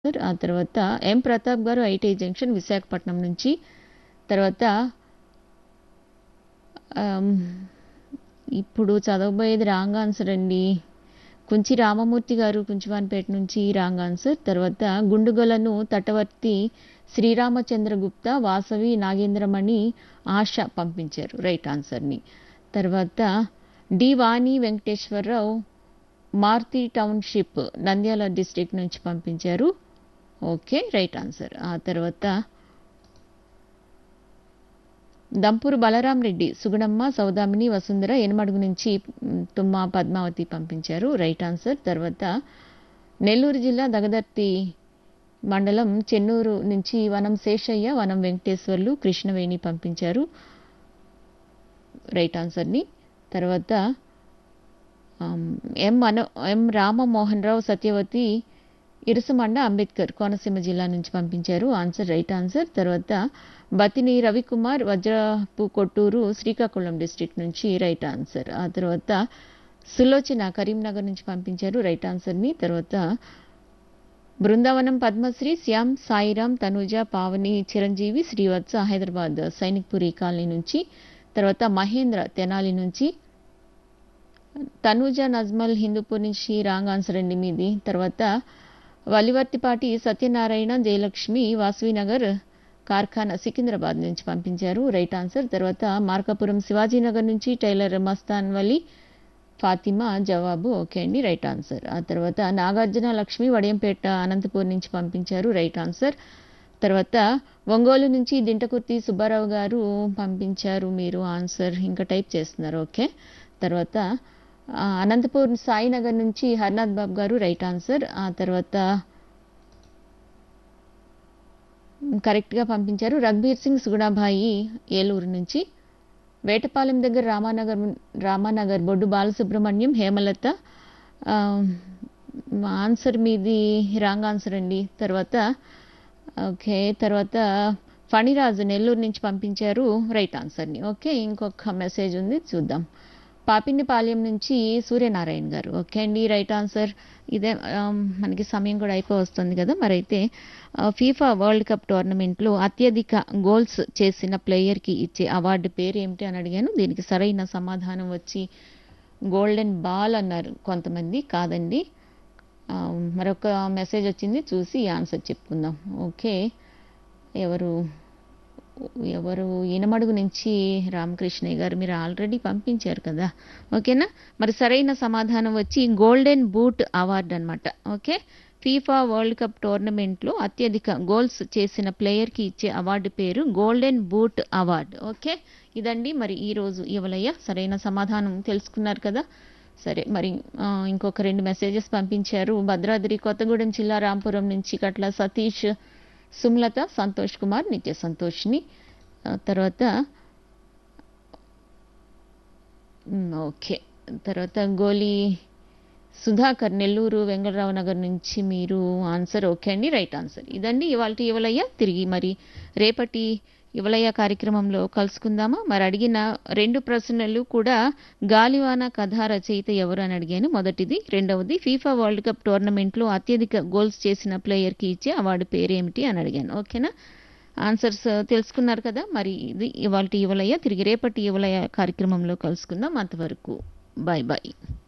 Sir. ఆ తర్వాత ఎం. ప్రతాప్ గారు ఐటీఐ జంక్షన్ విశాఖపట్నం నుంచి. తర్వాత ఆహ్, ఇప్పుడు చదవబోయేది రాంగ్ ఆన్సర్ అండి. కుంచి రామమూర్తి గారు కుంచివానిపేట నుంచి రాంగ్ ఆన్సర్. తర్వాత గుండుగొలను తటవర్తి శ్రీరామచంద్ర గుప్తా, వాసవి నాగేంద్రమణి, ఆశ పంపించారు రైట్ ఆన్సర్‌ని. తర్వాత D. Vani Venkateswararao Maruthi township Nandyal district నుంచి పంపించారు. ఓకే. Right answer. ఆ తర్వాత దంపూరు బలరాం రెడ్డి, సుగుణమ్మ, సౌదామిని, వసుంధర ఎనమడుగు నుంచి హ్మ్, తుమ్మ పద్మావతి పంపించారు. Right answer. తర్వాత నెల్లూరు జిల్లా దగదర్తి మండలం చెన్నూరు నుంచి వనం శేషయ్య, వనం వెంకటేశ్వర్లు, కృష్ణవేణి పంపించారు. రైట్ ఆన్సర్‌ని. తర్వాత ఆహ్, ఎం. మనో ఎం. రామమోహన్ రావు, సత్యవతి ఇరుసుమండ అంబేద్కర్ కోనసీమ జిల్లా నుంచి పంపించారు. Answer right answer. తర్వాత బతిని రవికుమార్, వజ్రపు కొట్టూరు శ్రీకాకుళం డిస్ట్రిక్ట్ నుంచి రైట్ ఆన్సర్. ఆ తర్వాత సులోచన కరీంనగర్ నుంచి పంపించారు రైట్ ఆన్సర్‌ని. తర్వాత బృందావనం పద్మశ్రీ, శ్యామ్, సాయిరాం, తనూజ, పావని, చిరంజీవి, శ్రీవత్స హైదరాబాద్ సైనిక్పురి కాలనీ నుంచి. తర్వాత మహేంద్ర తెనాలి నుంచి. తనూజ నజ్మల్ హిందూపూర్ నుంచి రాంగ్ ఆన్సర్ అండి మీది. తర్వాత వలివర్తిపాటి సత్యనారాయణ, జయలక్ష్మి, వాసవినగర్ కార్ఖానా సికింద్రాబాద్ నుంచి పంపించారు. Right answer. తర్వాత మార్కాపురం శివాజీనగర్ నుంచి టైలర్ మస్తాన్ వలి, ఫాతిమా జవాబు ఓకే అండి. Right answer. ఆ తర్వాత నాగార్జున లక్ష్మి వడియంపేట అనంతపూర్ నుంచి పంపించారు. Right answer. తర్వాత ఒంగోలు నుంచి దింటకుర్తి సుబ్బారావు గారు పంపించారు మీరు ఆన్సర్. ఇంకా టైప్ చేస్తున్నారు. ఓకే. తర్వాత ఆహ్, అనంతపూర్ సాయినగర్ నుంచి హర్నాథ్ బాబు గారు రైట్ ఆన్సర్. ఆ తర్వాత కరెక్ట్‌గా పంపించారు. రఘుబీర్ సింగ్ సుగుణాబాయి ఏలూరు నుంచి. వేటపాలెం దగ్గర రామానగర్ రామానగర్ బొడ్డు బాలసుబ్రహ్మణ్యం, హేమలత ఆహ్, ఆన్సర్ మీది రాంగ్ ఆన్సర్ అండి. తర్వాత ఓకే. తర్వాత ఫణిరాజు నెల్లూరు నుంచి పంపించారు రైట్ ఆన్సర్‌ని. ఓకే. ఇంకొక మెసేజ్ ఉంది చూద్దాం. పాపినిపాలెం నుంచి సూర్యనారాయణ గారు. ఓకే అండి. Right answer. ఇదే ఆహ్, మనకి సమయం కూడా అయిపోవస్తుంది కదా! మరైతే ఆహ్, ఫీఫా వరల్డ్ కప్ టోర్నమెంట్‌లో అత్యధిక గోల్స్ చేసిన ప్లేయర్‌కి ఇచ్చే అవార్డు పేరేమిటి అని అడిగాను. దీనికి సరైన సమాధానం వచ్చి గోల్డెన్ బాల్ అన్నారు కొంతమంది. కాదండి. ఆహ్, మరొక మెసేజ్ వచ్చింది చూసి ఆన్సర్ చెప్పుకుందాం. ఓకే. ఎవరు ఎవరు ఇనమడుగు నుంచి రామకృష్ణయ్య గారు మీరు ఆల్రెడీ పంపించారు కదా! ఓకేనా? మరి సరైన సమాధానం వచ్చి గోల్డెన్ బూట్ అవార్డ్ అనమాట. ఓకే. ఫీఫా వరల్డ్ కప్ టోర్నమెంట్‌లో అత్యధిక గోల్స్ చేసిన ప్లేయర్‌కి ఇచ్చే అవార్డు పేరు గోల్డెన్ బూట్ అవార్డ్. ఓకే. ఇదండి మరి ఈరోజు యువలయ్య సరైన సమాధానం తెలుసుకున్నారు కదా! సరే మరి ఆహ్, ఇంకొక 2 మెసేజెస్ పంపించారు. భద్రాద్రి కొత్తగూడెం జిల్లా రాంపురం నుంచి కట్ల సతీష్, సుమలత, సంతోష్ కుమార్, నిత్య సంతోషిని. ఆహ్, తర్వాత హ్మ్. ఓకే. తర్వాత గోలి సుధాకర్ నెల్లూరు వెంగళరావు నగర్ నుంచి మీరు ఆన్సర్ ఓకే అండి. Right answer. ఇదండి ఇవాల్టి యువలయ్య. తిరిగి మరి రేపటి యువలయ్య కార్యక్రమంలో కలుసుకుందామా? మరి అడిగిన 2 ప్రశ్నలు కూడా గాలివాన కథ రచయిత ఎవరు అని అడిగాను. మొదటిది. రెండవది ఫీఫా వరల్డ్ కప్ టోర్నమెంట్‌లో అత్యధిక గోల్స్ చేసిన ప్లేయర్‌కి ఇచ్చే అవార్డు పేరేమిటి అని అడిగాను. ఓకేనా? ఆన్సర్స్ తెలుసుకున్నారు కదా! మరి ఇది ఇవాల్టి యువలయ్య. తిరిగి రేపటి యువలయ్య కార్యక్రమంలో కలుసుకుందాం. అంతవరకు బాయ్ బాయ్.